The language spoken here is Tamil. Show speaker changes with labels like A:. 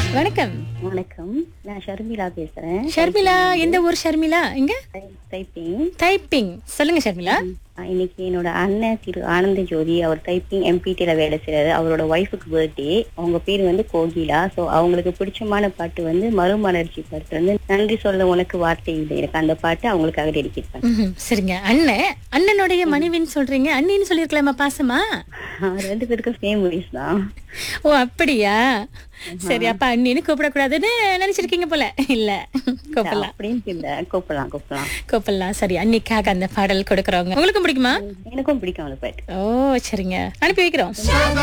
A: வணக்கம்
B: வணக்கம் நான் ஷர்மிளா பேசுறேன்
A: ஷர்மிளா எந்த ஊர் ஷர்மிளா எங்க
B: டைப்பிங்
A: டைப்பிங் சொல்லுங்க ஷர்மிளா
B: இன்னைக்கு என்னோட அண்ணன் திரு ஆனந்த ஜோதி அவர் டைப்பிங் எம்பிடில வேலை செய்யறாரு அவரோட ஒய்ஃபுக்கு பர்த்டே அவங்க பேர் வந்து கோகிலா சோ அவங்களுக்கு பிடிச்சமான பாட்டு வந்து மறுமலர்ச்சி பாட்டு வந்து நன்றி சொல்ல உனக்கு வார்த்தை இல்லை எனக்கு அந்த பாட்டு அவங்களுக்காக டெடிகேட் பண்ணேன்
A: ம்ஹும். சரிங்க அண்ணன் அண்ணனுடைய மனைவின்னு சொல்றீங்க அண்ணின்னு சொல்லிருக்கலாமா பாசமா
B: ரெண்டு பேருக்கும் சேம் வயசு தான்
A: ஓ அப்படியா சரி அப்ப அண்ணின்னு கூப்பிடக்கூடாதுன்னு நினைச்சிருக்கீங்க போல இல்ல கூப்பிடலாம்
B: அப்படின்னு இல்ல கூப்பிடலாம் கூப்பிடலாம்
A: கூப்பிடலாம் சரி அன்னிக்காக அந்த பாடல் கொடுக்கறவங்க உங்களுக்கும் பிடிக்குமா
B: எனக்கும் பிடிக்கும் அந்த பாட்டு
A: ஓ சரிங்க அனுப்பி வைக்கிறோம்